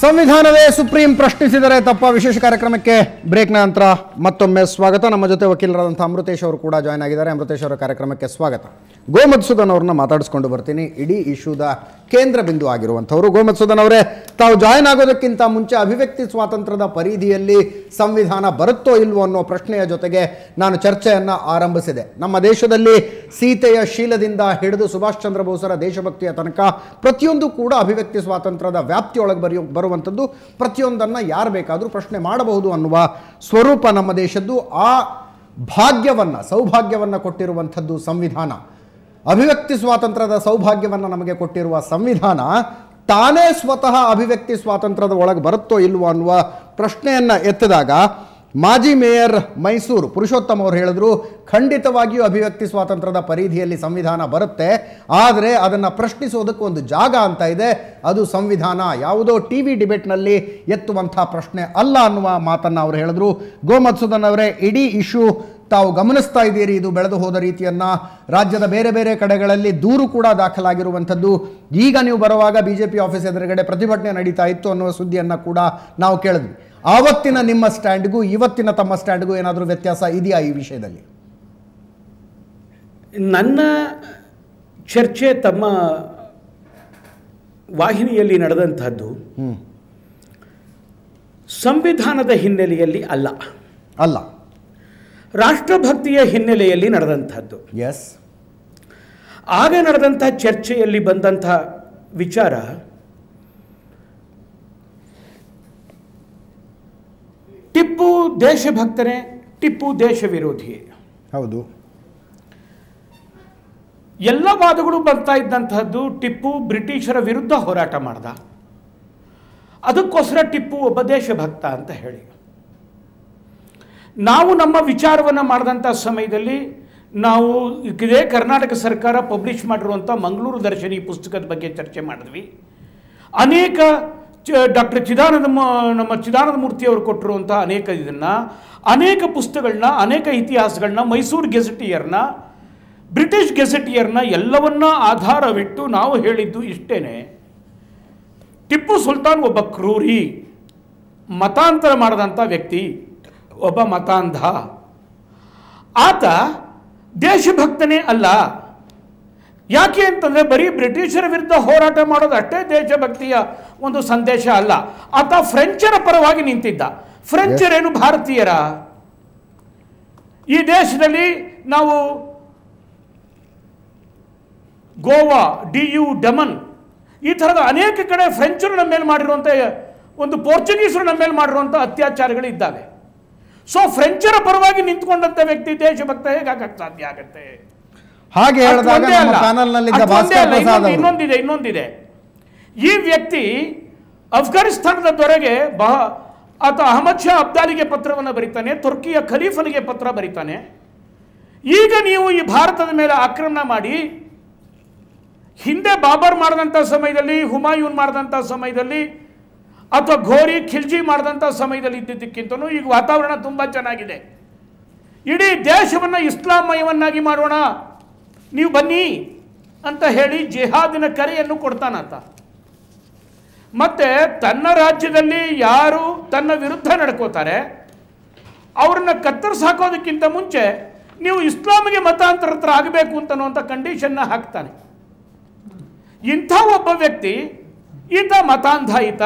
ಸಂವಿಧಾನವೇ supreme ಪ್ರಶ್ನಿಸಿದರೆ ತಪ್ಪ ವಿಶೇಷ ಕಾರ್ಯಕ್ರಮಕ್ಕೆ ಬ್ರೇಕ್ನ ನಂತರ ಮತ್ತೊಮ್ಮೆ ಸ್ವಾಗತ ನಮ್ಮ ಜೊತೆ ವಕೀಲರಾದಂಥ ಅಮೃತೇಶ್ ಅವರು ಕೂಡ ಜಾಯ್ನ್ ಆಗಿದ್ದಾರೆ ಅಮೃತೇಶ್ ಅವರ ಕಾರ್ಯಕ್ರಮಕ್ಕೆ ಸ್ವಾಗತ ಗೋಮತ್ಸುದನ್ ಅವ್ರನ್ನ ಮಾತಾಡಿಸ್ಕೊಂಡು ಬರ್ತೀನಿ ಇಡೀ ಇಶ್ಯೂದ ಕೇಂದ್ರ ಬಿಂದು ಆಗಿರುವಂಥವ್ರು ಗೋಮತ್ಸುದನ್ ಅವರೇ ತಾವು ಜಾಯ್ನ್ ಆಗೋದಕ್ಕಿಂತ ಮುಂಚೆ ಅಭಿವ್ಯಕ್ತಿ ಸ್ವಾತಂತ್ರ್ಯದ ಪರಿಧಿಯಲ್ಲಿ ಸಂವಿಧಾನ ಬರುತ್ತೋ ಇಲ್ವೋ ಅನ್ನೋ ಪ್ರಶ್ನೆಯ ಜೊತೆಗೆ ನಾನು ಚರ್ಚೆಯನ್ನು ಆರಂಭಿಸಿದೆ ನಮ್ಮ ದೇಶದಲ್ಲಿ ಸೀತೆಯ ಶೀಲದಿಂದ ಹಿಡಿದು ಸುಭಾಷ್ ಚಂದ್ರ ಬೋಸರ ದೇಶಭಕ್ತಿಯ ತನಕ ಪ್ರತಿಯೊಂದು ಕೂಡ ಅಭಿವ್ಯಕ್ತಿ ಸ್ವಾತಂತ್ರ್ಯದ ವ್ಯಾಪ್ತಿಯೊಳಗೆ ಬರೆಯೋ ಬರುವಂಥದ್ದು ಪ್ರತಿಯೊಂದನ್ನು ಯಾರು ಬೇಕಾದರೂ ಪ್ರಶ್ನೆ ಮಾಡಬಹುದು ಅನ್ನುವ ಸ್ವರೂಪ ನಮ್ಮ ದೇಶದ್ದು ಆ ಭಾಗ್ಯವನ್ನು ಸೌಭಾಗ್ಯವನ್ನು ಕೊಟ್ಟಿರುವಂಥದ್ದು ಸಂವಿಧಾನ ಅಭಿವ್ಯಕ್ತಿ ಸ್ವಾತಂತ್ರ್ಯದ ಸೌಭಾಗ್ಯವನ್ನು ನಮಗೆ ಕೊಟ್ಟಿರುವ ಸಂವಿಧಾನ ತಾನೇ ಸ್ವತಃ ಅಭಿವ್ಯಕ್ತಿ ಸ್ವಾತಂತ್ರ್ಯದ ಒಳಗೆ ಬರುತ್ತೋ ಇಲ್ವೋ ಅನ್ನುವ ಪ್ರಶ್ನೆಯನ್ನು ಎತ್ತಿದಾಗ ಮಾಜಿ ಮೇಯರ್ ಮೈಸೂರು ಪುರುಷೋತ್ತಮ್ ಅವರು ಹೇಳಿದ್ರು ಖಂಡಿತವಾಗಿಯೂ ಅಭಿವ್ಯಕ್ತಿ ಸ್ವಾತಂತ್ರ್ಯದ ಪರಿಧಿಯಲ್ಲಿ ಸಂವಿಧಾನ ಬರುತ್ತೆ ಆದರೆ ಅದನ್ನು ಪ್ರಶ್ನಿಸೋದಕ್ಕೆ ಒಂದು ಜಾಗ ಅಂತ ಇದೆ ಅದು ಸಂವಿಧಾನ ಯಾವುದೋ ಟಿ ವಿ ಡಿಬೇಟ್ನಲ್ಲಿ ಎತ್ತುವಂಥ ಪ್ರಶ್ನೆ ಅಲ್ಲ ಅನ್ನುವ ಮಾತನ್ನು ಅವರು ಹೇಳಿದ್ರು ಗೋಮತ್ಸುದನ್ ಅವರೇ ಇಡೀ ಇಶ್ಯೂ ತಾವು ಗಮನಿಸ್ತಾ ಇದ್ದೀರಿ ಇದು ಬೆಳೆದು ಹೋದ ರೀತಿಯನ್ನ ರಾಜ್ಯದ ಬೇರೆ ಬೇರೆ ಕಡೆಗಳಲ್ಲಿ ದೂರು ಕೂಡ ದಾಖಲಾಗಿರುವಂಥದ್ದು ಈಗ ನೀವು ಬರುವಾಗ ಬಿ ಜೆ ಪಿ ಆಫೀಸ್ ಎದುರುಗಡೆ ಪ್ರತಿಭಟನೆ ನಡೀತಾ ಇತ್ತು ಅನ್ನುವ ಸುದ್ದಿಯನ್ನು ಕೂಡ ನಾವು ಕೇಳಿದ್ವಿ ಆವತ್ತಿನ ನಿಮ್ಮ ಸ್ಟ್ಯಾಂಡ್ಗೂ ಇವತ್ತಿನ ತಮ್ಮ ಸ್ಟ್ಯಾಂಡ್ಗೂ ಏನಾದರೂ ವ್ಯತ್ಯಾಸ ಇದೆಯಾ ಈ ವಿಷಯದಲ್ಲಿ ನನ್ನ ಚರ್ಚೆ ತಮ್ಮ ವಾಹಿನಿಯಲ್ಲಿ ನಡೆದಂಥದ್ದು ಸಂವಿಧಾನದ ಹಿನ್ನೆಲೆಯಲ್ಲಿ ಅಲ್ಲ ಅಲ್ಲ ರಾಷ್ಟ್ರಭಕ್ತಿಯ ಹಿನ್ನೆಲೆಯಲ್ಲಿ ನಡೆದಂಥದ್ದು ಎಸ್ ಆಗ ನಡೆದಂಥ ಚರ್ಚೆಯಲ್ಲಿ ಬಂದಂಥ ವಿಚಾರ ಟಿಪ್ಪು ದೇಶಭಕ್ತನೇ ಟಿಪ್ಪು ದೇಶ ವಿರೋಧಿ ಹೌದು ಎಲ್ಲ ವಾದಗಳು ಬರ್ತಾ ಇದ್ದಂತಹದ್ದು ಟಿಪ್ಪು ಬ್ರಿಟಿಷರ ವಿರುದ್ಧ ಹೋರಾಟ ಮಾಡ್ದ ಅದಕ್ಕೋಸ್ಕರ ಟಿಪ್ಪು ಒಬ್ಬ ದೇಶಭಕ್ತ ಅಂತ ಹೇಳಿ ನಾವು ನಮ್ಮ ವಿಚಾರವನ್ನು ಮಾಡಿದಂಥ ಸಮಯದಲ್ಲಿ ನಾವು ಇದೇ ಕರ್ನಾಟಕ ಸರ್ಕಾರ ಪಬ್ಲಿಷ್ ಮಾಡಿರುವಂಥ ಮಂಗಳೂರು ದರ್ಶನಿ ಪುಸ್ತಕದ ಬಗ್ಗೆ ಚರ್ಚೆ ಮಾಡಿದ್ವಿ ಅನೇಕ ಡಾಕ್ಟರ್ ಚಿದಾನಂದ ಮ- ನಮ್ಮ ಚಿದಾನಂದ ಮೂರ್ತಿ ಅವರು ಕೊಟ್ಟಿರುವಂಥ ಅನೇಕ ಇದನ್ನು ಅನೇಕ ಪುಸ್ತಕಗಳನ್ನ ಅನೇಕ ಇತಿಹಾಸಗಳನ್ನ ಮೈಸೂರು ಗೆಜೆಟಿಯರ್ನ ಬ್ರಿಟಿಷ್ ಗೆಜೆಟಿಯರ್ನ ಎಲ್ಲವನ್ನ ಆಧಾರವಿಟ್ಟು ನಾವು ಹೇಳಿದ್ದು ಇಷ್ಟೇನೆ ಟಿಪ್ಪು ಸುಲ್ತಾನ್ ಒಬ್ಬ ಕ್ರೂರಿ ಮತಾಂತರ ಮಾಡಿದಂಥ ವ್ಯಕ್ತಿ ಒಬ್ಬ ಮತಾಂಧ ಆತ ದೇಶಭಕ್ತನೇ ಅಲ್ಲ ಯಾಕೆ ಅಂತಂದ್ರೆ ಬರೀ ಬ್ರಿಟಿಷರ ವಿರುದ್ಧ ಹೋರಾಟ ಮಾಡೋದು ಅಷ್ಟೇ ದೇಶಭಕ್ತಿಯ ಒಂದು ಸಂದೇಶ ಅಲ್ಲ ಆತ ಫ್ರೆಂಚರ ಪರವಾಗಿ ನಿಂತಿದ್ದ ಫ್ರೆಂಚರೇನು ಭಾರತೀಯರ ಈ ದೇಶದಲ್ಲಿ ನಾವು ಗೋವಾ ಡಿ ಯು ಡಮನ್ ಈ ಥರದ ಅನೇಕ ಕಡೆ ಫ್ರೆಂಚರು ನಮ್ಮ ಮೇಲೆ ಮಾಡಿರುವಂಥ ಒಂದು ಪೋರ್ಚುಗೀಸರು ನಮ್ಮ ಮೇಲೆ ಮಾಡಿರುವಂಥ ಅತ್ಯಾಚಾರಗಳು ಇದ್ದಾವೆ ಸೊ ಫ್ರೆಂಚರ ಪರವಾಗಿ ನಿಂತ್ಕೊಂಡಂಥ ವ್ಯಕ್ತಿ ದೇಶಭಕ್ತ ಹೇಗಾಗಕ್ಕೆ ಸಾಧ್ಯ ಆಗತ್ತೆ ಹಾಗೆ ಹೇಳಿದಾಗ ಅಷ್ಟೊಂದೇ ನಮ್ಮ ಅಲ್ಲ. ಚಾನಲ್ನಲ್ಲಿದ್ದ ಅಷ್ಟೊಂದೇ ಭಾಸ್ಕರ್ ಅಲ್ಲ. ಪ್ರಸಾದ್ ಇನ್ನೊಂದು- ಅವರು ಇನ್ನೊಂದಿದೆ ಇನ್ನೊಂದಿದೆ ಈ ವ್ಯಕ್ತಿ ಅಫ್ಘಾನಿಸ್ತಾನದ ದೊರೆಗೆ ಬಹ ಆತ ಅಹಮದ್ ಶಾ ಅಬ್ದಾಲಿಗೆ ಪತ್ರವನ್ನು ಬರೀತಾನೆ ತುರ್ಕಿಯ ಖಲೀಫನಿಗೆ ಪತ್ರ ಬರೀತಾನೆ ಈಗ ನೀವು ಈ ಭಾರತದ ಮೇಲೆ ಆಕ್ರಮಣ ಮಾಡಿ ಹಿಂದೆ ಬಾಬರ್ ಮಾಡಿದಂಥ ಸಮಯದಲ್ಲಿ ಹುಮಾಯೂನ್ ಮಾಡಿದಂಥ ಸಮಯದಲ್ಲಿ ಅಥವಾ ಘೋರಿ ಖಿಲ್ಜಿ ಮಾಡಿದಂಥ ಸಮಯದಲ್ಲಿ ಇದ್ದಿದ್ದಕ್ಕಿಂತನೂ ಈಗ ವಾತಾವರಣ ತುಂಬ ಚೆನ್ನಾಗಿದೆ ಇಡೀ ದೇಶವನ್ನು ಇಸ್ಲಾಮಯವನ್ನಾಗಿ ಮಾಡೋಣ ನೀವು ಬನ್ನಿ ಅಂತ ಹೇಳಿ ಜಿಹಾದಿನ ಕರೆಯನ್ನು ಕೊಡ್ತಾನಾತ ಮತ್ತೆ ತನ್ನ ರಾಜ್ಯದಲ್ಲಿ ಯಾರು ತನ್ನ ವಿರುದ್ಧ ನಡ್ಕೋತಾರೆ ಅವ್ರನ್ನ ಕತ್ತರಿಸಿ ಹಾಕೋದಕ್ಕಿಂತ ಮುಂಚೆ ನೀವು ಇಸ್ಲಾಮಿಗೆ ಮತಾಂತರ ಹತ್ರ ಆಗಬೇಕು ಅಂತನ್ನುವಂಥ ಕಂಡೀಷನ್ನ ಹಾಕ್ತಾನೆ ಇಂಥ ಒಬ್ಬ ವ್ಯಕ್ತಿ ಈತ ಮತಾಂಧ ಈತ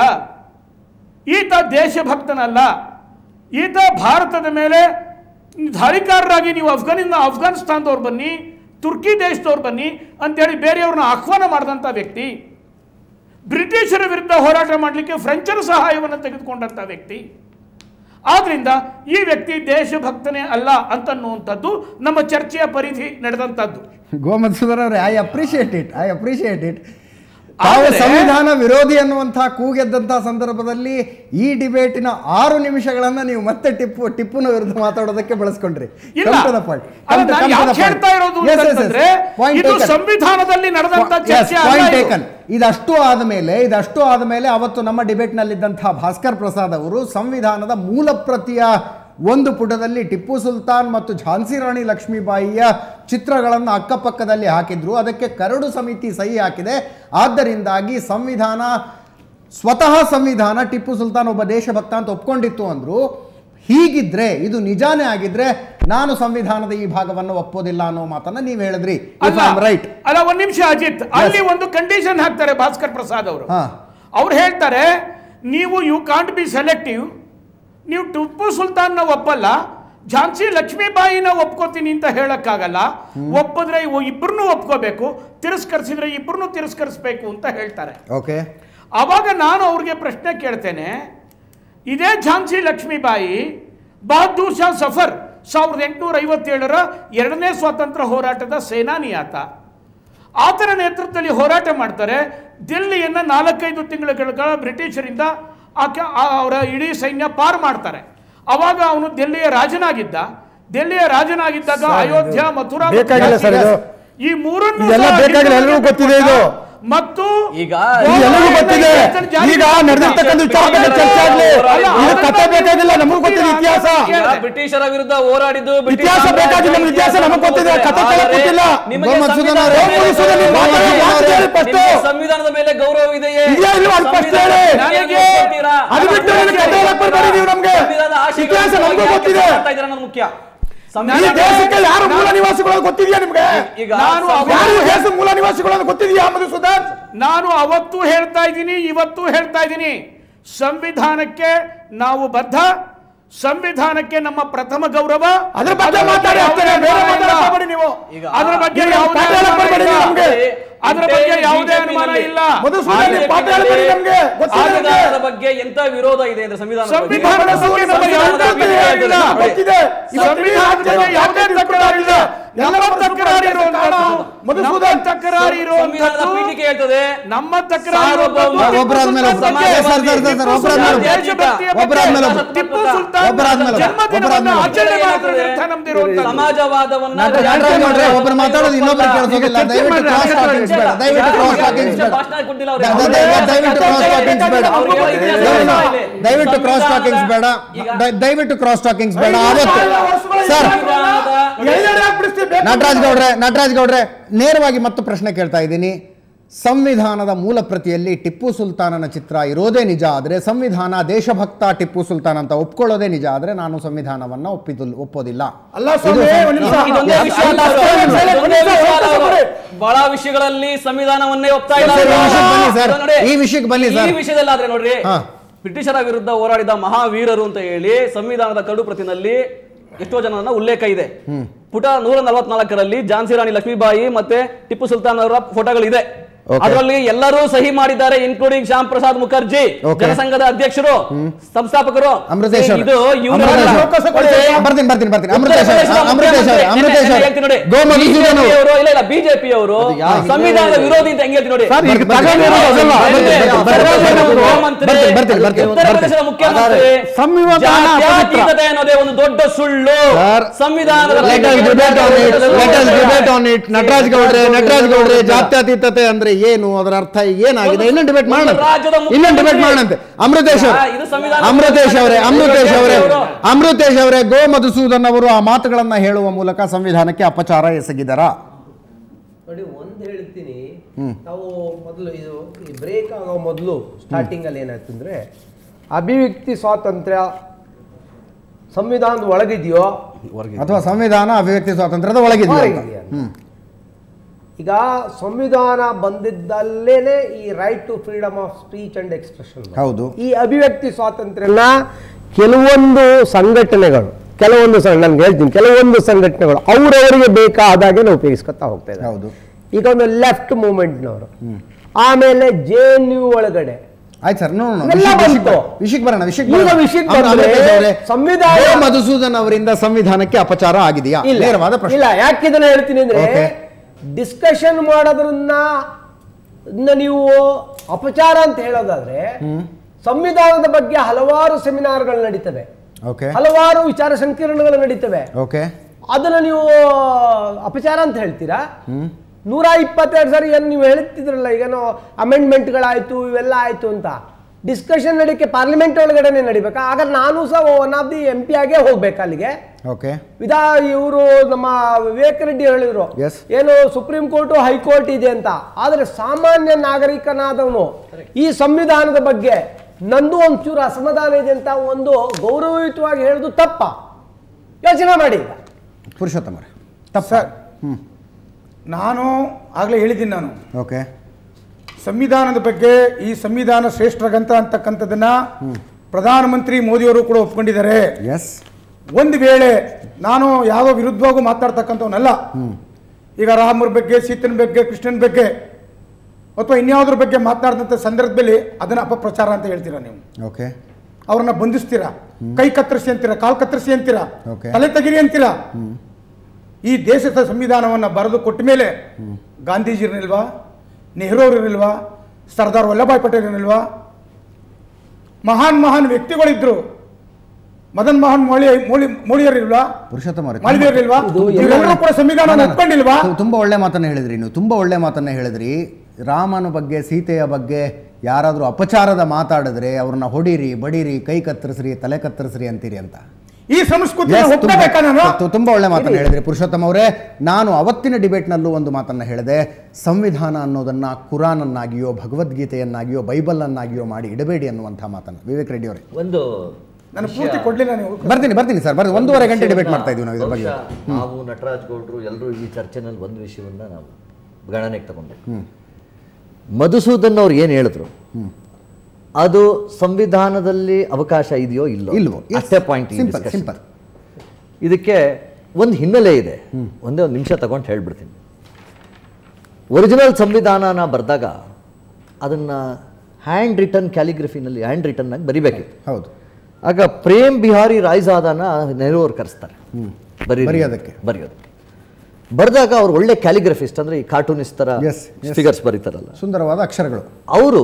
ಈತ ದೇಶಭಕ್ತನಲ್ಲ ಈತ ಭಾರತದ ಮೇಲೆ ಧಾಳಿಕಾರರಾಗಿ ನೀವು ಅಫ್ಘಾನಿಂದ ಅಫ್ಘಾನಿಸ್ತಾನದವ್ರು ಬನ್ನಿ ತುರ್ಕಿ ದೇಶದವ್ರು ಬನ್ನಿ ಅಂತೇಳಿ ಬೇರೆಯವ್ರನ್ನ ಆಹ್ವಾನ ಮಾಡಿದಂಥ ವ್ಯಕ್ತಿ ಬ್ರಿಟಿಷರ ವಿರುದ್ಧ ಹೋರಾಟ ಮಾಡಲಿಕ್ಕೆ ಫ್ರೆಂಚರ ಸಹಾಯವನ್ನು ತೆಗೆದುಕೊಂಡಂಥ ವ್ಯಕ್ತಿ ಆದ್ರಿಂದ ಈ ವ್ಯಕ್ತಿ ದೇಶಭಕ್ತನೇ ಅಲ್ಲ ಅಂತನ್ನುವಂಥದ್ದು ನಮ್ಮ ಚರ್ಚೆಯ ಪರಿಧಿ ನಡೆದಂಥದ್ದು ಗೋಮತ್ಸುದರ್ ಅವರೇ I appreciate it I appreciate it ತಾವು ಆದರೆ- ಸಂವಿಧಾನ ವಿರೋಧಿ ಅನ್ನುವಂತಹ ಕೂಗೆದ್ದಂತಹ ಸಂದರ್ಭದಲ್ಲಿ ಈ ಡಿಬೇಟಿನ ಆರು ನಿಮಿಷಗಳನ್ನ ನೀವು ಮತ್ತೆ ಟಿಪ್ಪು ಟಿಪ್ಪುನ ವಿರುದ್ಧ ಮಾತಾಡೋದಕ್ಕೆ ಬಳಸ್ಕೊಂಡ್ರಿ ಇಲ್ಲ Come to the point. ಅಲ್ಲ, Come to- ನಾನು come to ಯಾಕೆ the point. ಹೇಳ್ತಾ ಇರೋದು Yes, yes, yes. ಅಂತಂದ್ರೆ Point ಇದು taken. ಸಂವಿಧಾನದಲ್ಲಿ ನಡೆದಂತ Yes, ಚರ್ಚೆ point ಅಲ್ಲ ಇದು. taken. ಇದಷ್ಟು ಆದಮೇಲೆ ಇದಷ್ಟು ಆದಮೇಲೆ ಅವತ್ತು ನಮ್ಮ ಡಿಬೇಟ್ನಲ್ಲಿದ್ದಂತಹ ಭಾಸ್ಕರ್ ಪ್ರಸಾದ್ ಅವರು ಸಂವಿಧಾನದ ಮೂಲ ಪ್ರತಿಯ ಒಂದು ಪುಟದಲ್ಲಿ ಟಿಪ್ಪು ಸುಲ್ತಾನ್ ಮತ್ತು ಝಾನ್ಸಿ ರಾಣಿ ಲಕ್ಷ್ಮೀಬಾಯಿಯ ಚಿತ್ರಗಳನ್ನು ಅಕ್ಕಪಕ್ಕದಲ್ಲಿ ಹಾಕಿದ್ರು ಅದಕ್ಕೆ ಕರಡು ಸಮಿತಿ ಸಹಿ ಹಾಕಿದೆ ಆದ್ದರಿಂದಾಗಿ ಸಂವಿಧಾನ ಸ್ವತಃ ಸಂವಿಧಾನ ಟಿಪ್ಪು ಸುಲ್ತಾನ್ ಒಬ್ಬ ದೇಶಭಕ್ತ ಅಂತ ಒಪ್ಕೊಂಡಿತ್ತು ಅಂದ್ರು ಹೀಗಿದ್ರೆ ಇದು ನಿಜಾನೇ ಆಗಿದ್ರೆ ನಾನು ಸಂವಿಧಾನದ ಈ ಭಾಗವನ್ನು ಒಪ್ಪೋದಿಲ್ಲ ಅನ್ನೋ ಮಾತನ್ನ ನೀವು ಹೇಳಿದ್ರಿ ಅಲ್ಲ ರೈಟ್ ಅಲ್ಲ ಒಂದ್ ನಿಮಿಷ ಅಜಿತ್ ಅಲ್ಲಿ ಒಂದು ಕಂಡೀಷನ್ ಹಾಕ್ತಾರೆ ಭಾಸ್ಕರ್ ಪ್ರಸಾದ್ ಅವರು ಹಾ ಅವ್ರು ಹೇಳ್ತಾರೆ ನೀವು ಯು ಕಾಂಟ್ ಬಿ ಸೆಲೆಕ್ಟಿವ್ ನೀವು ಟಿಪ್ಪು ಸುಲ್ತಾನ್ನ ಒಪ್ಪಲ್ಲ ಝಾನ್ಸಿ ಲಕ್ಷ್ಮೀಬಾಯಿನ ಒಪ್ಕೋತೀನಿ ಅಂತ ಹೇಳಕ್ಕಾಗಲ್ಲ ಒಪ್ಪಿದ್ರೆ ಇವು ಇಬ್ಬರನ್ನೂ ಒಪ್ಕೋಬೇಕು ತಿರಸ್ಕರಿಸಿದ್ರೆ ಇಬ್ಬರನ್ನೂ ತಿರಸ್ಕರಿಸ್ಬೇಕು ಅಂತ ಹೇಳ್ತಾರೆ ಓಕೆ ಆವಾಗ ನಾನು ಅವ್ರಿಗೆ ಪ್ರಶ್ನೆ ಕೇಳ್ತೇನೆ ಇದೇ ಝಾನ್ಸಿ ಲಕ್ಷ್ಮೀಬಾಯಿ ಬಹದ್ದೂರ್ ಶಾ ಸಫರ್ ಸಾವಿರದ ಎಂಟುನೂರ ಐವತ್ತೇಳರ ಎರಡನೇ ಸ್ವಾತಂತ್ರ್ಯ ಹೋರಾಟದ ಸೇನಾನಿ ಆತ ಆತನ ನೇತೃತ್ವದಲ್ಲಿ ಹೋರಾಟ ಮಾಡ್ತಾರೆ ದಿಲ್ಲಿಯನ್ನು ನಾಲ್ಕೈದು ತಿಂಗಳ ಕಾಲ ಬ್ರಿಟಿಷರಿಂದ ಆಕೆ ಆ- ಅವರ ಇಡೀ ಸೈನ್ಯ ಪಾರು ಮಾಡ್ತಾರೆ ಅವಾಗ ಅವನು ದೆಲ್ಲಿಯ ರಾಜನಾಗಿದ್ದ ದೆಲ್ಲಿಯ ರಾಜನಾಗಿದ್ದಾಗ ಅಯೋಧ್ಯ ಮಥುರಾ ಮತ್ತು ಬೇಕಾಗಿಲ್ಲ ಸರ್ ಇದು. ಈ ಮೂರನ್ನು ಇದೆಲ್ಲ ಸಹ ಬೇಕಾಗಿಲ್ಲ, ಹಿಂದೂಗಳಿಗೆ ಎಲ್ರಿಗೂ ಗೊತ್ತಿದೆ ಇದು. ಮತ್ತು ಈಗ ಎಲ್ಲರಿಗೂ ಗೊತ್ತಿದೆ ಜಾರಿ ಈಗ ನಡೆದಿರ್ತಕ್ಕಂಥ ವಿಚಾರ ಬಗ್ಗೆ ಚರ್ಚೆ ಆಗ್ಲಿ ಅಲ್ಲ, ಇದು ಕಥೆ ಬೇಕಾಗಿಲ್ಲ ನಮಗೂ ಗೊತ್ತಿದೆ ಇತಿಹಾಸ ಈಗ ಬ್ರಿಟಿಷರ ವಿರುದ್ಧ ಹೋರಾಡಿದ್ದು ಬ್ರಿಟಿಷ್ ಇತಿಹಾಸ ಬೇಕಾಗಿಲ್ಲ ನಮ್ಗೆ ಇತಿಹಾಸ ನಮಗೆ ಗೊತ್ತಿದೆ ಕಥೆ ಕೇಳಕ್ ಗೊತ್ತಿಲ್ಲ ನಿಮಗೆ ಗೋಮತ್ ಸುಧನ್ ಸಂವಿಧಾನದ ಅವರೇ, ಮೇಲೆ ಗೋಮತ್ ಸುಧನ್ ಗೌರವ ಅವರೇ, ಇದೆಯೇ? ಗೋಮತ್ ಸುಧನ್ ಅವರೇ, first. ನಿಮಗೆ ಸಂವಿಧಾನದ ಮೇಲೆ ಗೌರವ ಇದೆಯೇ ಇದೆಯಾ ಇಲ್ವಾ? ಅದು first ಹೇಳಿ. ಸಂವಿಧಾನದ ನನಗೆ- ಒಪ್ಕೊಳ್ತೀರಾ? ಅದು ಬಿಟ್ಟು ನನಗೆ ಕಥೆ ಹೇಳಕ್ ಬರ್ಬೇಡಿ ನೀವು ನಮ್ಗೆ. ಸಂವಿಧಾನದ ಆಶಯಗಳ ಇತಿಹಾಸ ನಮಗೂ ಬಗ್ಗೆ ಗೊತ್ತಿದೆ. ಮಾತಾಡ್ತಾ ಇದ್ದೀರಾ ಅನ್ನೋದು ಮುಖ್ಯ ಈ ಸಂವಿಧಾನ ದೇಶಕ್ಕೆ ಯಾರು ಮೂಲ ನಿವಾಸಿಗಳು ಗೊತ್ತಿದೆಯಾ ನಿಮ್ಗೆ ಈಗ ನಾನು ಸಂವಿಧಾನ- ಯಾರು ದೇಶ ಮೂಲ ನಿವಾಸಿಗಳು ಅಂತ ಗೊತ್ತಿದೆಯಾ ಮಧುಸೂದನ್ ನಾನು ಅವತ್ತು ಹೇಳ್ತಾ ಇದ್ದೀನಿ ಇವತ್ತು ಹೇಳ್ತಾ ಇದ್ದೀನಿ ಸಂವಿಧಾನಕ್ಕೆ ನಾವು ಬದ್ಧ ಸಂವಿಧಾನಕ್ಕೆ ನಮ್ಮ ಪ್ರಥಮ ಗೌರವ ಅದ್ರ ಬಗ್ಗೆ ಅದರ ಮಾತಾಡಿ ಯಾವುದೇ ಅಷ್ಟೇ, ಬೇರೆ ಅನುಮಾನ ಇಲ್ಲ. ಮಾತಾಡಬೇಡಿ ನೀವು ಈಗ ಅದರ ಬಗ್ಗೆ ಈಗ ಯಾವುದೇ ಪಾಠ ಹೇಳಕ್ ಅನುಮಾನ ಬರ್ಬೇಡಿ ಇಲ್ಲ. ನಮ್ಗೆ. ಅದರ ಬಗ್ಗೆ ಇಂಟೆ ಯಾವುದೇ BJP ಅನುಮಾನ ನಲ್ಲಿ ಇಲ್ಲ ಮಧುಸೂದನ್ ನೀವು ಪಾಠ ಹೇಳ್ಬೇಡಿ ನಮ್ಗೆ ಗೊತ್ತಿದೆ ನಮ್ಗೆ. ಸಂವಿಧಾನದ ಬಗ್ಗೆ ಎಂತ ವಿರೋಧ ಇದೆ ಅಂದ್ರೆ ಸಂವಿಧಾನದ ಬಗ್ಗೆ? ಸಂವಿಧಾನದ ಬಗ್ಗೆ ನಮ್ಮ ಯಾವುದೇ ತಕರಾರು ಇಲ್ಲ. ಗೊತ್ತಿದೆ ಸಂವಿಧಾನದ ಬಗ್ಗೆ ಯಾವುದೇ ತಕರಾರು ಇಲ್ಲ ನಮ್ಮ ತಕರಾರು ಇರುವಂತದ್ದು ನಮ್ಮ ತಕರಾರು ಸಂವಿಧಾನದ ಇರುವಂತದ್ದು ಪೀಠಿಕೆ ಹೇಳ್ತದೆ ನಮ್ಮ ತಕರಾರು ಸಾರ್ವಭೌಮ ಇರುವಂತದ್ದು ಒಬ್ಬರಾದ್ಮೇಲೆ ಒಬ್ರು. Tipu sir, sir, sir, sir, Tipu ಒಬ್ಬರಾದ್ಮೇಲೆ ಸುಲ್ತಾನ್ ದೇಶಭಕ್ತಿಯ ಬಗ್ಗೆ ಒಬ್ಬರಾದ್ಮೇಲೆ ಒಬ್ರು. ಟಿಪ್ಪು ಸುಲ್ತಾನ್ ಒಬ್ಬರಾದ್ಮೇಲೆ ಒಬ್ರು. ಜನ್ಮದಿನವನ್ನು ಒಬ್ಬರಾದ್ಮೇಲೆ ಆಚರಣೆ ಮಾಡೋದ್ರ ವಿರುದ್ಧ ನಮ್ದಿರುವಂತದ್ದು. ಸಮಾಜವಾದವನ್ನ ನಾಟಕ ನಾಟಕ ನೋಡ್ರಿ ಒಬ್ರು ಮಾತಾಡೋದು ಇನ್ನೊಬ್ರು ಕೇಳಿಸೋದಿಲ್ಲ ದಯವಿಟ್ಟು ಕ್ರಾಸ್ ಟಾಕಿಂಗ್ಸ್ ಬೇಡ ದಯವಿಟ್ಟು ಕ್ರಾಸ್ ಟಾಕಿಂಗ್ಸ್ ಬೇಡ ಭಾಷಣ ಕೊಟ್ಟಿಲ್ಲ ಅವ್ರು. ದ- ದ- ದ- ದಯವಿಟ್ಟು ಕ್ರಾಸ್ ಟಾಕಿಂಗ್ಸ್ ಬೇಡ ಅವ್ರಿಗೆ ಇತಿಹಾಸ ದಯವಿಟ್ಟು- ಗೊತ್ತಿಲ್ಲ. ದಯವಿಟ್ಟು ಕ್ರಾಸ್ ಟಾಕಿಂಗ್ಸ್ ಬೇಡ ಈಗ ದ- ದಯವಿಟ್ಟು ಕ್ರಾಸ್ ಟಾಕಿಂಗ್ಸ್ ಬೇಡ ಆವತ್ತು ಸರ್ ಸಂವಿಧಾನದ ನಟರಾಜ್ ಗೌಡ್ರೆ ನಟರಾಜ್ ಗೌಡ್ರೆ ನೇರವಾಗಿ ಮತ್ತು ಪ್ರಶ್ನೆ ಕೇಳ್ತಾ ಇದ್ದೀನಿ ಸಂವಿಧಾನದ ಮೂಲ ಪ್ರತಿಯಲ್ಲಿ ಟಿಪ್ಪು ಸುಲ್ತಾನನ ಚಿತ್ರ ಇರೋದೇ ನಿಜ ಆದರೆ ಸಂವಿಧಾನ ದೇಶಭಕ್ತ ಟಿಪ್ಪು ಸುಲ್ತಾನ್ ಅಂತ ಒಪ್ಕೊಳ್ಳೋದೇ ನಿಜ ಆದರೆ ನಾನು ಸಂವಿಧಾನವನ್ನ ಒಪ್ಪಿದ್ದು ಒಪ್ಪೋದಿಲ್ಲ ಅಲ್ಲ ಸ್ವಾಮಿ, ಇದು ಸಂ- ಒಂದ್ ನಿಮಿಷ. ಇದೊಂದೇ ಅದು- ವಿಷಯ ಅಲ್ಲ ಅದು- ಅವರು. ಅದು- ಅದು- ಇದೊಂದೇ ಅದು- ವಿಷಯ ಅಲ್ಲ ಅದು- ಅವರು. ಅದು- ಬಹಳ ವಿಷಯಗಳಲ್ಲಿ ಸಂವಿಧಾನವನ್ನೇ ಒಪ್ತಾ ಇಲ್ಲ ಸರ್, ಈ ಅವರು. ವಿಷಯಕ್ಕೆ ಬನ್ನಿ ಸರ್. ಇದು ನೋಡಿ, ಈ ವಿಷಯಕ್ಕೆ ಬನ್ನಿ ಈ ಸರ್. ವಿಷಯದಲ್ಲಿ ಆದ್ರೆ ನೋಡ್ರಿ ಹಾ. ಬ್ರಿಟಿಷರ ವಿರುದ್ಧ ಹೋರಾಡಿದ ಮಹಾವೀರರು ಅಂತ ಹೇಳಿ ಸಂವಿಧಾನದ ಕಡು ಪ್ರತಿನಲ್ಲಿ ಎಷ್ಟೋ ಜನರನ್ನ ಉಲ್ಲೇಖ ಇದೆ ಪುಟ ನೂರ ನಲವತ್ನಾಲ್ಕರಲ್ಲಿ ಝಾನ್ಸಿ ರಾಣಿ ಲಕ್ಷ್ಮೀಬಾಯಿ ಮತ್ತೆ ಟಿಪ್ಪು ಸುಲ್ತಾನ್ ಅವರ ಫೋಟೋಗಳಿದೆ Okay. ಅದರಲ್ಲಿ ಎಲ್ಲರೂ ಸಹಿ ಮಾಡಿದ್ದಾರೆ ಇನ್ಕ್ಲೂಡಿಂಗ್ ಶ್ಯಾಮ್ ಪ್ರಸಾದ್ ಮುಖರ್ಜಿ Okay. ಜನಸಂಘದ ಅಧ್ಯಕ್ಷರು ಸಂಸ್ಥಾಪಕರು ಅಮೃತೇಶ್ ಅವ್ರೆ. ಇದು ಇವರಲ್ಲ. ಅಮೃತೇಶ್ ಅವ್ರೆ. ನೋಡಿ, ಬರ್ತೀನಿ ಬರ್ತೀನಿ ಬರ್ತೀನಿ ಉತ್ತರ ಅಮೃತೇಶ್ ಅವ್ರೆ, ಪ್ರದೇಶದ ಅಮೃತೇಶ್ ಅವರೇ ಅಮೃತೇಶ್ ಅವರೇ ಹೇಳ್ತೀನಿ ನೋಡಿ. ಗೋ ಮಧುಸೂದನ್ ಅವರು BJP ಯವರು- ಇಲ್ಲ ಇಲ್ಲ ಬಿಜೆಪಿ ಅವರು ಸಂವಿಧಾನದ ವಿರೋಧಿ ಅಂತ ಹೆಂಗ್ ಹೇಳ್ತೀನಿ ನೋಡಿ ಸರ್, ಈಗ ಬರ್ತೀನಿ, ತಗೊಂಡಿರೋದು ಅದಲ್ಲ. ಬರ್ತೀನಿ, ಬರ್ತೀನಿ, ಬರ್ತೀನಿ, ಬರ್ತೀನಿ, ಗೃಹಮಂತ್ರಿ, ಬರ್ತೀನಿ, ಬರ್ತೀನಿ, ಬರ್ತೀನಿ, ಉತ್ತರ ಬರ್ತೀನಿ. ಪ್ರದೇಶದ ಮುಖ್ಯಮಂತ್ರಿ ಸಂವಿಧಾನ ಜಾತ್ಯತೀತತೆ ಅನ್ನೋದೇ ಒಂದು ದೊಡ್ಡ ಸುಳ್ಳು ಸರ್, ಸಂವಿಧಾನದ Let us debate on it. Let us debate on it. Nataraj ಗೌಡ್ರೆ ನಟರಾಜ್ ಗೌಡ್ರೆ ಜಾತ್ಯತೀತತೆ ಅಂದ್ರೆ ಏನು ಅದರ ಅರ್ಥ ಏನಾಗಿದೆ ಇನ್ನೊಂದು ಡಿಬೇಟ್ ಮಾಡೋಣ ಒಂದು ರಾಜ್ಯದ ಮುಖ್ಯಮಂತ್ರಿ. ಇನ್ನೊಂದು ಡಿಬೇಟ್ ಮಾಡೋಣಂತೆ ಅಮೃತೇಶ್ ಯಾ, ಅವರೇ ಇದು ಸಂವಿಧಾನ ಅಮೃತೇಶ್ ಅವರೇ ಅಮೃತೇಶ್ ಅವರೇ ಅವರು. ಅಮೃತೇಶ್ ಅವರೇ ಗೋ ಮಧುಸೂದನ್ ಅವರು ಆ ಮಾತುಗಳನ್ನ ಹೇಳುವ ಮೂಲಕ ಸಂವಿಧಾನಕ್ಕೆ ಅಪಚಾರ ಎಸಗಿದಾರಾ ನೋಡಿ ಒಂದು ಹೇಳ್ತೀನಿ ನಾವು ಮೊದಲು ಇದು ಈ ಬ್ರೇಕ್ ಆಗೋ ಮೊದಲು ಸ್ಟಾರ್ಟಿಂಗ್ ಅಲ್ಲಿ ಏನಾಯ್ತು ಅಂದ್ರೆ ಅಭಿವ್ಯಕ್ತಿ ಸ್ವಾತಂತ್ರ್ಯ ಸಂವಿಧಾನದ ಒಳಗಿದೆಯೋ ಅಥವಾ ಸಂವಿಧಾನ ಅಭಿವ್ಯಕ್ತಿ ಸ್ವಾತಂತ್ರ್ಯದ ಒಳಗಿದೆಯಾ ಅಂತ? ಹೊರಗಿದೆಯಾ? ಹ್ಮ್ ಈಗ ಸಂವಿಧಾನ ಬಂದಿದ್ದಲ್ಲೇನೆ ಈ right to freedom of speech and expression ಹೌದು ಈ ಅಭಿವ್ಯಕ್ತಿ ಸ್ವಾತಂತ್ರ್ಯನ ಕೆಲವೊಂದು ಸಂಘಟನೆಗಳು ಕೆಲವೊಂದು ಸಂಘ ನಾನು ಹೇಳ್ತೀನಿ ಕೆಲವೊಂದು ಸಂಘಟನೆಗಳು ಅವರವರಿಗೆ ಬೇಕಾದಾಗೆ ನಾವು ಉಪಯೋಗಿಸ್ಕೊತಾ ಹೋಗ್ತಾ ಇದ್ದಾರೆ ಹೌದು ಈಗ ಒಂದು ಲೆಫ್ಟ್ ಮೂವ್ಮೆಂಟ್ನವರು ಆಮೇಲೆ ಜೆ ಎನ್ ಯು ಒಳಗಡೆ ಆಯ್ತು ಸರ್ ನೋ ಇವೆಲ್ಲ ಬಂತು. ವಿಷಯಕ್ಕೆ ಬರೋಣ ವಿಷಯಕ್ಕೆ ಈಗ ಬರೋಣ. ವಿಷಯಕ್ಕೆ ಅವ್ರು ಬಂದ್ರೆ ಅಮೃತೇಶ್ ಅವರೇ, ಸಂವಿಧಾನ- ಗೋ ಮಧುಸೂದನ್ ಅವರಿಂದ ಸಂವಿಧಾನಕ್ಕೆ ಅಪಚಾರ ಆಗಿದೆಯಾ ಇಲ್ಲ ನೇರವಾದ ಪ್ರಶ್ನೆ ಇಲ್ಲ ಯಾಕೆ ಇದನ್ನ ಹೇಳ್ತೀನಿ ಅಂದ್ರೆ Okay. ಡಿಸ್ಕಷನ್ ಮಾಡೋದ್ರನ್ನ ಇನ್ನ ನೀವು ಅಪಚಾರ ಅಂತ ಹೇಳೋದಾದ್ರೆ ಸಂವಿಧಾನದ ಬಗ್ಗೆ ಹಲವಾರು ಸೆಮಿನಾರ್ಗಳು ನಡೀತವೆ ಓಕೆ ಹಲವಾರು ವಿಚಾರ ಸಂಕಿರಣಗಳು ನಡೀತವೆ ಓಕೆ ಅದನ್ನ ನೀವು ಅಪಚಾರ ಅಂತ ಹೇಳ್ತೀರಾ ನೂರ ಇಪ್ಪತ್ತೆರಡು ಸಾರಿ ಏನು ನೀವು ಹೇಳ್ತಿದ್ರಲ್ಲ ಈಗೇನೋ ಅಮೆಂಡ್ಮೆಂಟ್ಗಳಾಯ್ತು ಇವೆಲ್ಲ ಆಯ್ತು ಅಂತ ಡಿಸ್ಕಷನ್ ನಡೀಕೆ ಪಾರ್ಲಿಮೆಂಟ್ ಒಳಗಡೆನೆ ನಡಿಬೇಕಾ ಆಗ ನಾನು ಸಹ one of the M P ಆಗೇ ಹೋಗ್ಬೇಕು ಅಲ್ಲಿಗೆ ಓಕೆ ವಿಧಾ ಇವರು ನಮ್ಮ ವಿವೇಕ್ ರೆಡ್ಡಿ ಹೇಳಿದ್ರು Yes. ಏನು ಸುಪ್ರೀಂ ಕೋರ್ಟ್ ಹೈಕೋರ್ಟ್ ಇದೆ ಅಂತ ಆದರೆ ಸಾಮಾನ್ಯ ನಾಗರಿಕನಾದವನು ಈ ಸಂವಿಧಾನದ ಬಗ್ಗೆ ನಂದು ಒಂಚೂರು ಅಸಮಾಧಾನ ಇದೆ ಅಂತ ಒಂದು ಗೌರವಯುತವಾಗಿ ಹೇಳುದು ತಪ್ಪ ಯೋಚನೆ ಮಾಡಿ ಈಗ ಪುರುಷೋತ್ತಮರೇ ಸರ್ ನಾನು ಆಗಲೇ ಹೇಳಿದ್ದೀನಿ ನಾನು ಓಕೆ ಸಂವಿಧಾನದ ಬಗ್ಗೆ ಈ ಸಂವಿಧಾನ ಶ್ರೇಷ್ಠ ಗ್ರಂಥ ಅಂತಕ್ಕಂಥದ್ದನ್ನ ಪ್ರಧಾನಮಂತ್ರಿ ಮೋದಿಯವರು ಕೂಡ ಒಪ್ಕೊಂಡಿದ್ದಾರೆ ಎಸ್ ಒಂದು ವೇಳೆ ನಾನು ಯಾವ ವಿರುದ್ಧವಾಗೂ ಮಾತಾಡ್ತಕ್ಕಂಥವನಲ್ಲ ಈಗ ರಾಮರ ಬಗ್ಗೆ ಸೀತನ ಬಗ್ಗೆ ಕೃಷ್ಣನ ಬಗ್ಗೆ ಅಥವಾ ಇನ್ಯಾವುದ್ರ ಬಗ್ಗೆ ಮಾತನಾಡಿದಂಥ ಸಂದರ್ಭದಲ್ಲಿ ಅದನ್ನ ಅಪಪ್ರಚಾರ ಅಂತ ಹೇಳ್ತೀರಾ ನೀವು ಓಕೆ ಅವ್ರನ್ನ ಬಂಧಿಸ್ತೀರಾ ಕೈ ಕತ್ತರಿಸಿ ಅಂತೀರಾ ಕಾಲ್ ಕತ್ತರಿಸಿ ಅಂತೀರಾ Okay. ತಲೆ ತೆಗಿರಿ ಅಂತೀರಾ ಈ ದೇಶದ ಸಂವಿಧಾನವನ್ನು ಬರೆದು ಕೊಟ್ಟ ಮೇಲೆ ಗಾಂಧೀಜಿರನಿಲ್ವಾ ನೆಹರು ಅವರಿರಲಿಲ್ವಾ ಸರ್ದಾರ್ ವಲ್ಲಭಾಯ್ ಪಟೇಲ್ ಇರಲಿಲ್ವಾ ಮಹಾನ್ ಮಹಾನ್ ವ್ಯಕ್ತಿಗಳಿದ್ರು ಮದನ್ ಮೋಹನ್ ಮೋಳಿ ಮೋಳಿ ಮೋಳಿಯರಿಲ್ವಾ ಪುರುಷೋತ್ತಮರೇ ಮಾಳವಿಯರಿಲ್ವಾ ಇವರೆಲ್ಲರೂ ಕೂಡ ಸಂವಿಧಾನ ಒಪ್ಕೊಂಡಿಲ್ವಾ ತು- ತುಂಬಾ ಒಳ್ಳೆ ಮಾತನ್ನ ಹೇಳಿದ್ರಿ ನೀವು ತುಂಬಾ ಒಳ್ಳೆ ಮಾತನ್ನ ಹೇಳಿದ್ರಿ ರಾಮನ ಬಗ್ಗೆ ಸೀತೆಯ ಬಗ್ಗೆ ಯಾರಾದರೂ ಅಪಚಾರದ ಮಾತಾಡಿದ್ರೆ ಅವ್ರನ್ನ ಹೊಡೀರಿ ಬಡೀರಿ ಕೈ ಕತ್ತರಿಸ್ರಿ ತಲೆ ಕತ್ತರಿಸ್ರಿ ಅಂತೀರಿ ಅಂತ ಈ ಸಂಸ್ಕೃತಿ Yes, ತುಂಬಾ- ಒಪ್ಪಬೇಕಾ ನಾನು ತು- ತುಂಬಾ ಒಳ್ಳೆ ಮಾತನ್ನ ಹೇಳಿದ್ರಿ ಪುರುಷೋತ್ತಮ ಅವರೇ ನಾನು ಅವತ್ತಿನ ಡಿಬೇಟ್ನಲ್ಲೂ ಒಂದು ಮಾತನ್ನ ಹೇಳಿದೆ ಸಂವಿಧಾನ ಅನ್ನೋದನ್ನ ಕುರಾನನ್ನಾಗಿಯೋ ಭಗವದ್ಗೀತೆಯನ್ನಾಗಿಯೋ ಬೈಬಲನ್ನಾಗಿಯೋ ಮಾಡಿ ಇಡಬೇಡಿ ಅನ್ನುವಂಥ ಮಾತನ್ನ ವಿವೇಕ್ ರೆಡ್ಡಿ ಅವರೇ ಒಂದು ನಾನು ಪೂರ್ತಿ ಕೊಡ್ಲಿಲ್ಲ ನೀವು ಬರ್ತೀನಿ ಬರ್ತೀನಿ ಸರ್ ಬರ್ತೀನಿ ಒಂದೂವರೆ ಗಂಟೆ ಡಿಬೇಟ್ ಮಾಡ್ತಾ ಇದೀವಿ ನಾವು ಇದ್ರ ಬಗ್ಗೆ ಬಹುಶಃ ನಾವು ನಟರಾಜ್ ಗೌಡ್ರು ಎಲ್ಲರೂ ಈ ಚರ್ಚೆನಲ್ಲಿ ಒಂದು ವಿಷಯವನ್ನ ನಾವು ಗಣನೆಗೆ ತಗೊಂಡೆ ಮಧುಸೂದನ್ ಅವ್ರು ಏನು ಹೇಳಿದ್ರು ಅದು ಸಂವಿಧಾನದಲ್ಲಿ ಅವಕಾಶ ಇದೆಯೋ ಇಲ್ಲೋ ಇಲ್ವೋ Yes. ಅಷ್ಟೇ ಪಾಯಿಂಟ್ ಸಿಂಪಲ್ ಸಿಂಪಲ್ ಇದಕ್ಕೆ ಒಂದು ಹಿನ್ನೆಲೆ ಇದೆ ಒಂದೇ ಒಂದು ನಿಮಿಷ ತಗೊಂಡು ಹೇಳ್ಬಿಡ್ತೀನಿ ಒರಿಜಿನಲ್ ಸಂವಿಧಾನನ ಬರೆದಾಗ ಅದನ್ನು ಹ್ಯಾಂಡ್ ರಿಟರ್ನ್ ಕ್ಯಾಲಿಗ್ರಫಿನಲ್ಲಿ ಹ್ಯಾಂಡ್ ರಿಟರ್ನ್ ಆಗಿ ಬರಿಬೇಕಿತ್ತು ಹೌದು ಆಗ ಪ್ರೇಮ್ ಬಿಹಾರಿ ರಾಯ್ಜಾದನ ನೆಹರು ಅವ್ರು ಕರೆಸ್ತಾರೆ ಬರೀ ಬರೆಯೋದಕ್ಕೆ. ಬರೆಯೋದಕ್ಕೆ ಬರೆದಾಗ ಅವ್ರು ಒಳ್ಳೆ ಕ್ಯಾಲಿಗ್ರಫಿಸ್ಟ್ ಅಂದ್ರೆ ಈ ಕಾರ್ಟೂನಿಸ್ಟ್ ತರ Yes, yes. ಫಿಗರ್ಸ್ ಬರೀತಾರಲ್ಲ ಸುಂದರವಾದ ಅಕ್ಷರಗಳು ಅವರು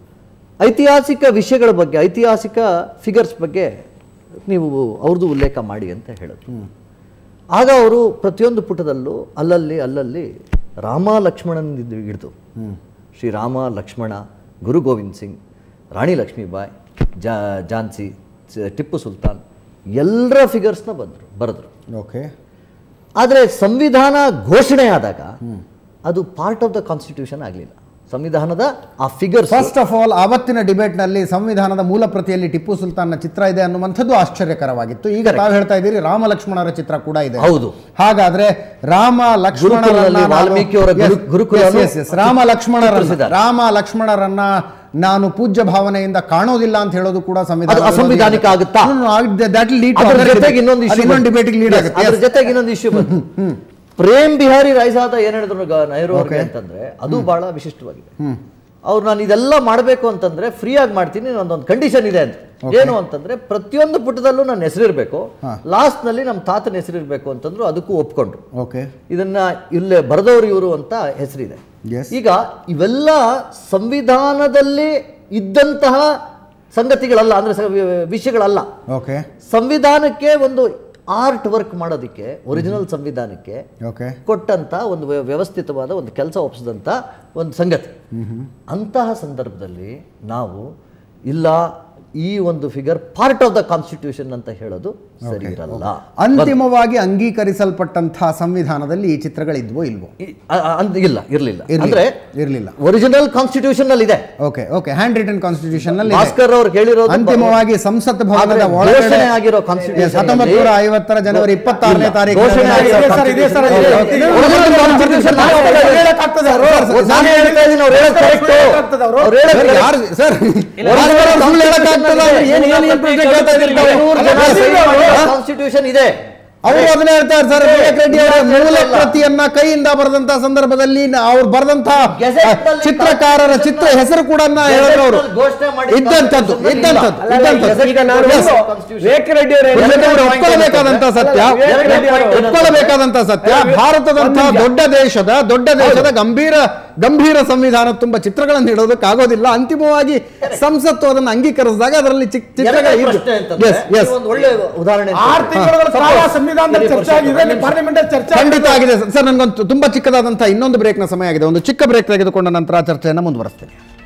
ಐತಿಹಾಸಿಕ ವಿಷಯಗಳ ಬಗ್ಗೆ ಐತಿಹಾಸಿಕ ಫಿಗರ್ಸ್ ಬಗ್ಗೆ ನೀವು ಅವ್ರದ್ದು ಉಲ್ಲೇಖ ಮಾಡಿ ಅಂತ ಹೇಳಿದ್ರು ಆಗ ಅವರು ಪ್ರತಿಯೊಂದು ಪುಟದಲ್ಲೂ ಅಲ್ಲಲ್ಲಿ ಅಲ್ಲಲ್ಲಿ ರಾಮ ಲಕ್ಷ್ಮಣನಿಂದ ಹಿಡಿದು ಶ್ರೀರಾಮ ಲಕ್ಷ್ಮಣ ಗುರು ಗೋವಿಂದ್ ಸಿಂಗ್ ರಾಣಿ ಲಕ್ಷ್ಮೀಬಾಯಿ ಜಾ ಝಾನ್ಸಿ ಸ- ಟಿಪ್ಪು ಸುಲ್ತಾನ್ ಎಲ್ಲರ ಫಿಗರ್ಸ್ನ ಬಂದರು ಬರೆದ್ರು ಓಕೆ ಆದರೆ ಸಂವಿಧಾನ ಘೋಷಣೆ ಆದಾಗ ಅದು ಪಾರ್ಟ್ ಆಫ್ ದ ಕಾನ್ಸ್ಟಿಟ್ಯೂಷನ್ ಆಗಲಿಲ್ಲ ಸಂವಿಧಾನದ ಆ ಫಿಗರ್ಸ್ ಫಸ್ಟ್ ಆಫ್ ಆಲ್ ಆವತ್ತಿನ ಡಿಬೇಟ್ನಲ್ಲಿ ಸಂವಿಧಾನದ ಮೂಲ ಪ್ರತಿಯಲ್ಲಿ ಟಿಪ್ಪು ಸುಲ್ತಾನ್ನ ಚಿತ್ರ ಇದೆ ಅನ್ನುವಂಥದ್ದು ಆಶ್ಚರ್ಯಕರವಾಗಿತ್ತು ಈಗ ತಾವು ಹೇಳ್ತಾ ಇದ್ದೀರಿ ರಾಮ ಲಕ್ಷ್ಮಣರ ಚಿತ್ರ ಕೂಡ ಇದೆ ಹೌದು. ಹಾಗಾದ್ರೆ ರಾಮ ಲಕ್ಷ್ಮಣರನ್ನ ಗುರುಕುಲದಲ್ಲಿ ನಾನು- ವಾಲ್ಮೀಕಿಯವರ ಗುರು- Yes, ಗುರುಕುಲವನ್ನು yes, yes, yes. Rama ಲಕ್ಷ್ಮಣರನ್ನ ಚಿತ್ರಿಸಿದ್ದಾರೆ. ರಾಮ ಲಕ್ಷ್ಮಣರನ್ನ ನಾನು ಪೂಜ್ಯ ಭಾವನೆಯಿಂದ ಕಾಣೋದಿಲ್ಲ ಅಂತ ಹೇಳೋದು ಕೂಡ ಅದು ಅಸಂವಿಧಾನಿಕ ಆಗುತ್ತಾ? ಅದ್ರ ಜೊತೆಗೆ ಇನ್ನೊಂದು ಇಶ್ಯೂ ಇನ್ನೊಂದು ಡಿಬೇಟಿಗೆ ಲೀಡ್ ಆಗುತ್ತೆ ಅದ್ರ Yes. ಜೊತೆಗೆ ಇನ್ನೊಂದು ಇಶ್ಯೂ ಬಂತು ಪ್ರೇಮ್ ಬಿಹಾರಿ ರಾಯ್ಸಾದ ಏನ್ ಹೇಳಿದ್ರು ಗ- ನೆಹರು ಅವ್ರಿಗೆ Okay. ಅಂತಂದ್ರೆ ಅದು ಬಹಳ ವಿಶಿಷ್ಟವಾಗಿದೆ ಅವ್ರು ನಾನು ಇದೆಲ್ಲ ಮಾಡಬೇಕು ಅಂತಂದ್ರೆ ಫ್ರೀ ಆಗಿ ಮಾಡ್ತೀನಿ ಒಂದೊಂದು ಕಂಡೀಷನ್ ಇದೆ ಅಂತ ಏನು ಅಂತಂದ್ರೆ ಪ್ರತಿಯೊಂದು ಪುಟದಲ್ಲೂ ನನ್ನ ಹೆಸರಿರ್ಬೇಕು ಲಾಸ್ಟ್ ನಲ್ಲಿ ನಮ್ಮ ತಾತನ ಹೆಸರಿರ್ಬೇಕು ಅಂತಂದ್ರು ಅದಕ್ಕೂ ಒಪ್ಕೊಂಡ್ರು ಓಕೆ ಇದನ್ನ ಇಲ್ಲೇ ಬರೆದವರು ಇವರು ಅಂತ ಹೆಸರಿದೆ Yes. ಈಗ ಇವೆಲ್ಲ ಸಂವಿಧಾನದಲ್ಲಿ ಇದ್ದಂತಹ ಸಂಗತಿಗಳಲ್ಲ ಅಂದ್ರೆ ಸ- ವಿ- ವಿಷಯಗಳಲ್ಲ ಓಕೆ ಸಂವಿಧಾನಕ್ಕೆ ಒಂದು ಆರ್ಟ್ ವರ್ಕ್ ಮಾಡೋದಕ್ಕೆ ಒರಿಜಿನಲ್ ಸಂವಿಧಾನಕ್ಕೆ ಓಕೆ ಕೊಟ್ಟಂತ ಒಂದು ವ್ಯ- ವ್ಯವಸ್ಥಿತವಾದ ಒಂದು ಕೆಲಸ ಒಪ್ಪಿಸಿದಂಥ ಒಂದು ಸಂಗತಿ ಅಂತಹ ಸಂದರ್ಭದಲ್ಲಿ ನಾವು ಇಲ್ಲ ಈ ಒಂದು figure part of the constitution ಅಂತ ಹೇಳೋದು ಸರಿ ಇರಲ್ಲ ಅಂತಿಮವಾಗಿ ಅಂಗೀಕರಿಸಲ್ಪಟ್ಟಂತಹ ಸಂವಿಧಾನದಲ್ಲಿ ಈ ಚಿತ್ರಗಳಿದ್ವೋ ಇಲ್ವೋ ಈ- ಅ- ಅ- ಅಂದ್- ಇಲ್ಲ ಇರಲಿಲ್ಲ ಇರ್ಲಿಲ್ಲ. ಅಂದ್ರೆ ಇರ್ಲಿಲ್ಲ. ಒರಿಜಿನಲ್ ಕಾನ್ಸ್ಟಿಟ್ಯೂಷನ್ ನಲ್ಲಿ ಇದೆ okay okay hand written constitution ನಲ್ಲಿ ಇದೆ. ಭಾಸ್ಕರ್ ಅವ್ರು ಹೇಳಿರೋದು ಅಂತಿಮವಾಗಿ ಸಂಸತ್ ಭವನದ ಆದ್ರೆ ಒಳಗಡೆ ಘೋಷಣೆ ಆಗಿರೋ constitution ಹತ್ತೊಂಬತ್ತು ನೂರ ನಲ್ಲಿ- ಐವತ್ತರ ಜನವರಿ ಇಪ್ಪತ್ತಾರನೇ ಇಲ್ಲ. ತಾರೀಕು ಘೋಷಣೆ ಆಗಿರೋ ಇದೆ ಸರ್, ಇದೆ ಸರ್, ಇದೆ. Okay, okay. Original constitution ನಾವು ಹೇಳಕ್ಕಾಗ್ತದೆ ಅವರು? ನಾನು ಹೇಳ್ತಾ ಇದ್ದೀನಿ, ಅವ್ರು ಹೇಳೋದು correct. ಹೇಳಕ್ಕಾಗ್ತದೆ ಅವರು? ಅವ್ರು ಹೇಳೋದು ಸರ್, correct. ಯಾರು ಸರ್ Original ಭಾಸ್ಕರ್ ಅವ್ರು ಸುಳ್ಳು constitution ಹೇಳಕ್ಕಾಗ್ತದಾ? ಇದೆ. ಏನ್ ಏನ್ ಏನ್ ಪ್ರಶ್ನೆ ಕೇಳ್ತಾ ಇದ್ದೀರಿ ತಾವು? ಐನೂರು ಜನ ಅಲ್ಲ, ಸಹಿ ಮಾಡಿರೋ ಹಾ? ಕಾನ್ಸ್ಟಿಟ್ಯೂಷನ್ ಇದೆ ಅವರು ಅದನ್ನ ಹೇಳ್ತಾರೆ ಸರ್ ವಿವೇಕ್ ರೆಡ್ಡಿ ಅವರ ಇಲ್ಲ, ಮೂಲ ಇಲ್ಲ. ಪ್ರತಿಯನ್ನ ಕೈಯಿಂದ ಬರೆದಂತ ಸಂದರ್ಭದಲ್ಲಿ ನ- ಅವ್ರು ಬರೆದಂತ Gazette ನಲ್ಲಿ ಚಿತ್ರಕಾರರ constitution ಚಿತ್ರ ನ- ಹೆಸರು ಕೂಡ Gazette ಹೇಳಿದ್ರು ಅವರು ನಲ್ಲಿ ಘೋಷಣೆ ಮಾಡಿ ಇದ್ದಂಥದ್ದು constitution ಇದ್ದಂಥದ್ದು ಇಲ್ಲ. ಇದ್ದಂಥದ್ದು ಈಗ ನಾನು Yes. ವಿವೇಕ್ ರೆಡ್ಡಿ ಅವರು ಪುರುಷೋತ್ತಮ ಅವರು ಒಪ್ಕೊಳ್ಳಬೇಕಾದಂತ ಸತ್ಯ ವಿವೇಕ್ ರೆಡ್ಡಿ ಅವರು ಒಪ್ಕೊಳ್ಳಬೇಕಾದಂತ ಸತ್ಯ ಭಾರತದಂತಹ ದೊಡ್ಡ ದೇಶದ ದೊಡ್ಡ ದೇಶದ ಗಂಭೀರ ಗಂಭೀರ ಸಂವಿಧಾನ ತುಂಬಾ ಚಿತ್ರಗಳನ್ನು ಇಡೋದಕ್ಕಾಗೋದಿಲ್ಲ ಅಂತಿಮವಾಗಿ ಸಂಸತ್ತು ಅದನ್ನು ಅಂಗೀಕರಿಸಿದಾಗ ಅದರಲ್ಲಿ ಚಿಕ್- ಚಿತ್ರಗಳು ಎರಡನೇ ಇದ್ದು. ಪ್ರಶ್ನೆ ಅಂತಂದ್ರೆ, Yes, yes. ಇದು ಒಂದು ಒಳ್ಳೆ ಉದಾಹರಣೆ ಅಂತ ಆರು ಹೇಳ್ತೀನಿ. ತಿಂಗಳ ಕಾಲ Suppose- ಸಂವಿಧಾನದಲ್ಲಿ ಸರಿ, ಚರ್ಚೆ ಆಗಿದೆ ಒಂದು ನಿಮಿಷ. ಪಾರ್ಲಿಮೆಂಟ್ ಚರ್ಚೆ ಖಂಡಿತ ಆಗಿದೆ ಸರ್ ನನಗೊಂದು ತುಂಬಾ ಚಿಕ್ಕದಾದಂತಹ ಇನ್ನೊಂದು ಬ್ರೇಕ್ನ ಸಮಯ ಆಗಿದೆ ಒಂದು ಚಿಕ್ಕ ಬ್ರೇಕ್ ತೆಗೆದುಕೊಂಡ ನಂತರ ಚರ್ಚೆಯನ್ನು ಮುಂದುವರಿಸ್ತೇನೆ